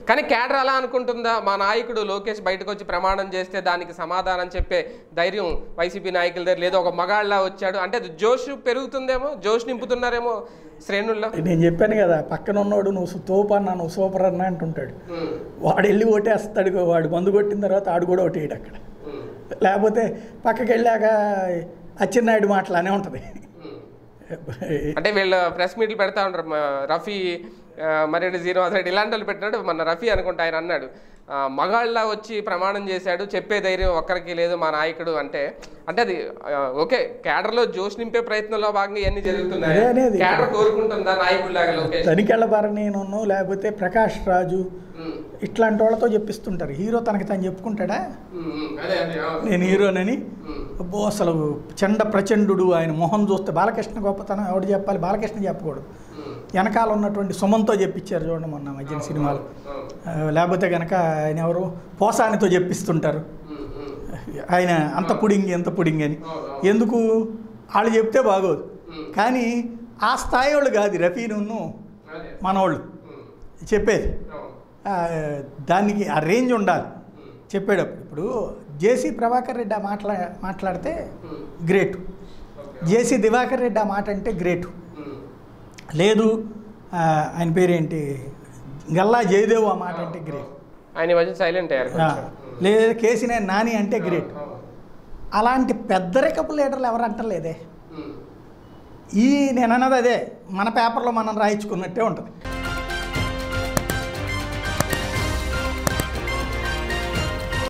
కానీ క్యాడర్ అలా అనుకుంటుందా మా నాయకుడు లోకేష్ బయటకు వచ్చి ప్రమాణం చేస్తే దానికి సమాధానం చెప్పే ధైర్యం వైసీపీ నాయకుల దగ్గర లేదా ఒక మగాళ్ళ వచ్చాడు అంటే అది జోష్ పెరుగుతుందేమో జోష్ నింపుతున్నారేమో శ్రేణుల్లో నేను చెప్పాను కదా పక్కన ఉన్నవాడు నువ్వు సు- తోపు అన్నా నువ్వు సూపర్ అన్నా అంటుంటాడు ఉమ్, వాడు వెళ్ళి ఓటేస్తాడు వాడు మందు కొట్టిన తర్వాత ఆడు కూడా ఓటేయడు అక్కడ ఉమ్, లేకపోతే పక్కకి వెళ్ళాక అచ్చెన్నాయుడు మాటలానే ఉంటుంది ఉమ్. అంటే వీళ్ళు ప్రెస్ మీట్లు పెడతా ఉంటారు మా రఫీ ఆ, మర్యాద శ్రీనివాస్ రెడ్డి ఇలాంటి వాళ్ళు పెట్టినాడు మన రఫీ అనుకుంటా ఆయన అన్నాడు ఆ, మగాళ్ళ వచ్చి ప్రమాణం చేశాడు చెప్పే ధైర్యం ఒక్కరికి లేదు మా నాయకుడు అంటే అంటే అది ఆ, ఓకే క్యాడర్లో జోష్ నింపే ప్రయత్నంలో భాగంగా ఇవన్నీ జరుగుతున్నాయి అదే అనేది. క్యాడర్ కోరుకుంటుందా నాయకుడిలాగా లోకేష్ తనికెళ్ళ భరణిను లేకపోతే ప్రకాష్ రాజు ఉమ్, ఇట్లాంటి వాళ్ళతో చెప్పిస్తుంటారు హీరో తనకి తను చెప్పుకుంటాడా ఉమ్, ఉమ్, అదే అదే ఆ. నేను హీరోనని ఉమ్, అబ్బో అసలు చండ ప్రచండు ఆయన మొహం చూస్తే బాలకృష్ణ గొప్పతనం ఎవడు చెప్పాలి బాలకృష్ణ చెప్పకూడదు ఉమ్, వెనకాల ఉన్నటువంటి సుమంతో చెప్పించారు చూడండి మొన్న మధ్యన సినిమాలు అవును. ఆ, లేకపోతే కనుక ఆయన ఎవరు పోసానితో చెప్పిస్తుంటారు ఉమ్, ఉమ్, ఆయన అంత పుడింగి ఎంత పుడింగి అని అవును, అవును. ఎందుకు వాళ్ళు చెప్తే బాగోదు ఉమ్, కానీ ఆ స్థాయి వాళ్ళు కాదు రఫీను అదే. మనోళ్ళు ఉమ్, చెప్పేది అవును. ఆ, దానికి ఆ రేంజ్ ఉండాలి ఉమ్, చెప్పేటప్పుడు ఇప్పుడు జేసీ ప్రభాకర్ రెడ్డి ఆ మాట్లా మాట్లాడితే um, great okay. JC Diwakar Reddy ఆ మాట అంటే గ్రేట్ ఉమ్, లేదు ఆ, ఆయన పేరేంటి గల్లా జయదేవ్ ఆ మాట అంటే గ్రేట్ ఆయన ఈ మధ్య సైలెంట్ అయ్యారు ఆ, కొంచెం. లేదా కేసీనేని నాని అంటే గ్రేట్ అవును. అలాంటి పెద్దరికపు లీడర్లు ఎవరు అంటలేదే ఉమ్. ఈ నేను అన్నది అదే మన పేపర్లో మనం రాయించుకున్నట్టే ఉంటుంది